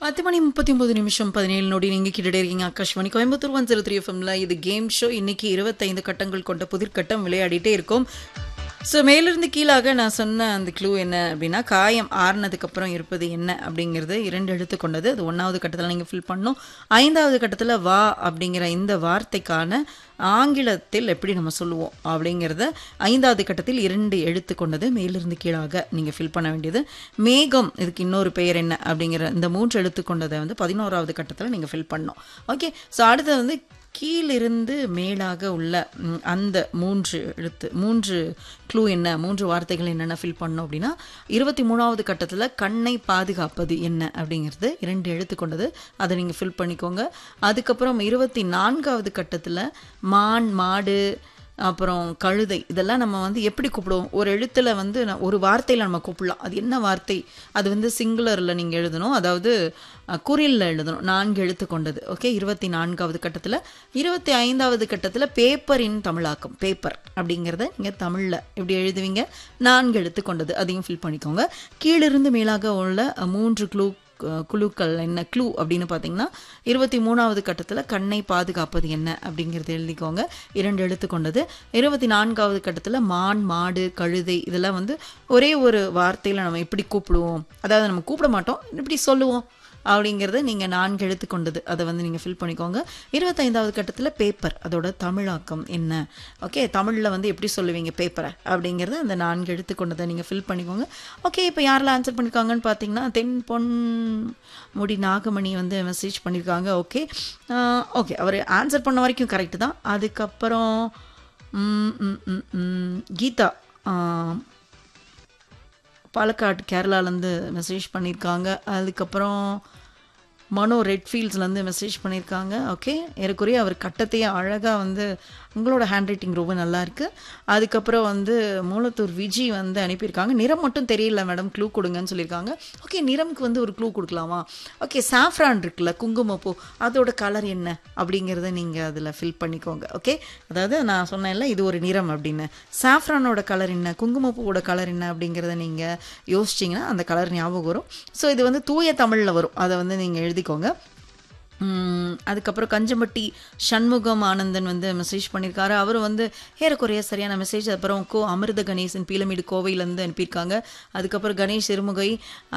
பத்து மணி முப்பத்தி ஒன்பது நிமிஷம் பதினேழு நொடி நீங்கள் கிட்டே இருக்கீங்க Akashvani Coimbatore one zero three எஃப்எம்ல இது கேம் ஷோ இன்னைக்கு இருபத்தைந்து கட்டங்கள் கொண்ட புதிர்கட்டம் விளையாடிட்டே இருக்கும் ஸோ மேலிருந்து கீழாக நான் சொன்ன அந்த க்ளூ என்ன அப்படின்னா காயம் ஆறுனதுக்கப்புறம் இருப்பது என்ன அப்படிங்கிறது இரண்டு எழுத்து கொண்டது அது ஒன்றாவது கட்டத்தில் நீங்கள் ஃபில் பண்ணணும் ஐந்தாவது கட்டத்தில் வா அப்படிங்கிற இந்த வார்த்தைக்கான ஆங்கிலத்தில் எப்படி நம்ம சொல்லுவோம் அப்படிங்கிறத ஐந்தாவது கட்டத்தில் இரண்டு எழுத்து கொண்டது மேலிருந்து கீழாக நீங்கள் ஃபில் பண்ண வேண்டியது மேகம் இதுக்கு இன்னொரு பெயர் என்ன அப்படிங்கிற இந்த மூன்று எழுத்து கொண்டதை வந்து பதினோராவது கட்டத்தில் நீங்கள் ஃபில் பண்ணணும் ஓகே ஸோ அடுத்தது வந்து கீழிருந்து மேலாக உள்ள ம், அந்த மூன்று எழுத்து மூன்று க்ளூ என்ன மூன்று வார்த்தைகள் என்னென்ன ஃபில் பண்ணோம் அப்படின்னா இருபத்தி மூணாவது கட்டத்தில் கண்ணை பாதுகாப்பது என்ன அப்படிங்கிறது இரண்டு எழுத்து கொண்டது அதை நீங்கள் ஃபில் பண்ணிக்கோங்க அதுக்கப்புறம் இருபத்தி நான்காவது கட்டத்தில் மான் மாடு அப்புறம் கழுதை இதெல்லாம் நம்ம வந்து எப்படி கூப்பிடுவோம் ஒரு எழுத்தில் வந்து நான் ஒரு வார்த்தையில் நம்ம கூப்பிடலாம் அது என்ன வார்த்தை அது வந்து சிங்குலரில் நீங்கள் எழுதணும் அதாவது குறிலில் எழுதணும் நான்கு எழுத்து கொண்டது ஓகே இருபத்தி நான்காவது கட்டத்தில் இருபத்தி ஐந்தாவது கட்டத்தில் பேப்பரின் தமிழாக்கம் பேப்பர் அப்படிங்கிறத நீங்கள் தமிழில் எப்படி எழுதுவீங்க நான்கு எழுத்து கொண்டது அதையும் ஃபில் பண்ணிக்கோங்க கீழிருந்து மேலாக உள்ள அஹ், மூன்று க்ளூ கு- குழுக்கள் என்ன க்ளூ அப்படின்னு பார்த்தீங்கன்னா இருபத்தி மூணாவது கட்டத்தில் கண்ணை பாதுகாப்பது என்ன அப்படிங்கிறது எழுதிக்கோங்க இரண்டு எழுத்து கொண்டது இருபத்தி நான்காவது கட்டத்தில் மான் மாடு கழுதை இதெல்லாம் வந்து ஒரே ஒரு வார்த்தையில் நம்ம எப்படி கூப்பிடுவோம் அதாவது நம்ம கூப்பிட மாட்டோம் இப்படி சொல்லுவோம் அப்படிங்கிறத நீங்கள் நான்கு எழுத்து கொண்டது அதை வந்து நீங்கள் ஃபில் பண்ணிக்கோங்க இருபத்தைந்தாவது கட்டத்தில் பேப்பர் அதோட தமிழாக்கம் என்ன ஓகே தமிழில் வந்து எப்படி சொல்லுவீங்க பேப்பரை அப்படிங்கிறத அந்த நான்கு எழுத்து கொண்டதை நீங்கள் ஃபில் பண்ணிக்கோங்க ஓகே இப்போ யாரெல்லாம் ஆன்சர் பண்ணியிருக்காங்கன்னு பார்த்தீங்கன்னா தென் பொன் முடி நாகமணி வந்து மெசேஜ் பண்ணியிருக்காங்க ஓகே ஓகே அவர் ஆன்சர் பண்ண வரைக்கும் கரெக்டு தான் அதுக்கப்புறம் ம், ம், ம், ம், கீதா ஆ, பாலக்காடு கேரளாலேருந்து மெசேஜ் பண்ணியிருக்காங்க அதுக்கப்புறம் மனோ ரெட்ஃபீல்ட்ஸ்லேருந்து மெசேஜ் பண்ணியிருக்காங்க ஓகே ஏறக்குறைய அவர் கட்டத்தையே அழகாக வந்து உங்களோட ஹேண்ட் ரைட்டிங் ரொம்ப நல்லா இருக்குது அதுக்கப்புறம் வந்து மூலத்தூர் விஜி வந்து அனுப்பியிருக்காங்க நிறம் மட்டும் தெரியல மேடம் க்ளூ கொடுங்கன்னு சொல்லியிருக்காங்க ஓகே நிறம்க்கு வந்து ஒரு க்ளூ கொடுக்கலாமா ஓகே சாஃப்ரான் இருக்குல்ல குங்குமப்பூ அதோட கலர் என்ன அப்படிங்கிறத நீங்கள் அதில் ஃபில் பண்ணிக்கோங்க ஓகே அதாவது நான் சொன்னேன்ல இது ஒரு நிறம் அப்படின்னு சாஃப்ரானோட கலர் என்ன குங்குமப்பூவோட கலர் என்ன அப்படிங்கிறத நீங்கள் யோசிச்சிங்கன்னா அந்த கலர் ஞாபகம் வரும் ஸோ இது வந்து தூய தமிழில் வரும் அதை வந்து நீங்கள் எழுதிக்கோங்க உம், அதுக்கப்புறம் கஞ்சம்பட்டி சண்முகம் ஆனந்தன் வந்து மெசேஜ் பண்ணியிருக்காரு அவர் வந்து ஏறக்குறைய சரியான மெசேஜ் அப்புறம் கோ அமிர்த கணேசன் பீலமீடு கோவையிலேருந்து அனுப்பியிருக்காங்க அதுக்கப்புறம் கணேஷ் சிறுமுகை